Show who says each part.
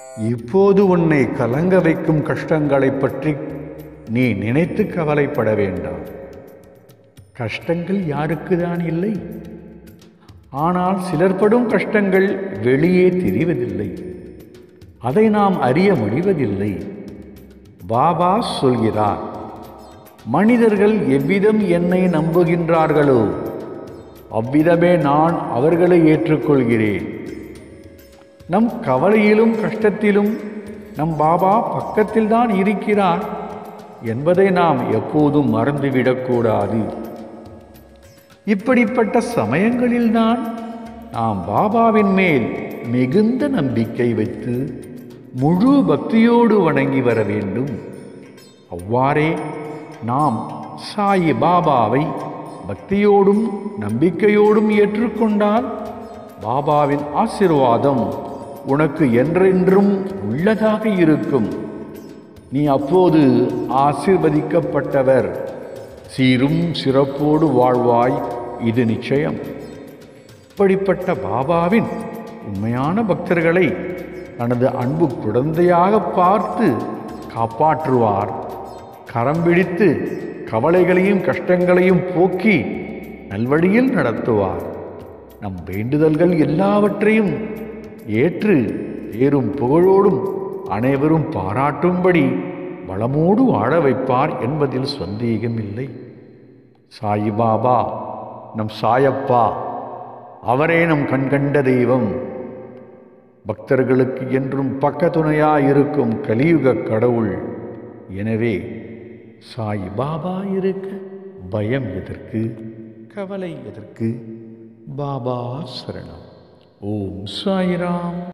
Speaker 1: இப்போது உன்னை கலங்க வைக்கும் கஷ்டங்களைப் பற்றி நீ நினைத்து கவலைப்பட வேண்டாம் கஷ்டங்கள் யாருக்குதான் இல்லை ஆனால் சிலர் படும் கஷ்டங்கள் வெளியே தெரிவதில்லை அதை நாம் அறிய முடிவதில்லை பாபா சொல்கிறார் மனிதர்கள் எவ்விதம் என்னை நம்புகின்றார்களோ அவ்விதமே நான் அவர்களை ஏற்றுக்கொள்கிறேன் நம் கவலையிலும் கஷ்டத்திலும் நம் பாபா பக்கத்தில்தான் இருக்கிறார் என்பதை நாம் எப்போதும் மறந்துவிடக்கூடாது இப்படிப்பட்ட சமயங்களில்தான் நாம் பாபாவின் மேல் மிகுந்த நம்பிக்கை வைத்து முழு பக்தியோடு வணங்கி வர வேண்டும் அவ்வாறே நாம் சாயி பாபாவை பக்தியோடும் நம்பிக்கையோடும் ஏற்றுக்கொண்டால் பாபாவின் ஆசிர்வாதம் உனக்கு என்றென்றும் உள்ளதாக இருக்கும் நீ அப்போது ஆசிர்வதிக்கப்பட்டவர் சீரும் சிறப்போடு வாழ்வாய் இது நிச்சயம் இப்படிப்பட்ட பாபாவின் உண்மையான பக்தர்களை தனது அன்பு குழந்தையாக பார்த்து காப்பாற்றுவார் கரம் பிடித்து கவலைகளையும் கஷ்டங்களையும் போக்கி நல்வழியில் நடத்துவார் நம் வேண்டுதல்கள் எல்லாவற்றையும் ஏற்று ஏறும் புகழோடும் அனைவரும் பாராட்டும்படி வளமோடு வாழ வைப்பார் என்பதில் சந்தேகமில்லை சாயிபாபா நம் சாயப்பா அவரே நம் கண்கண்ட தெய்வம் பக்தர்களுக்கு என்றும் பக்கத்துணையாயிருக்கும் கலியுக கடவுள் எனவே சாய் பாபா இருக்க பயம் எதற்கு கவலை எதற்கு பாபா சரணம் ஓம் சாய்ராம்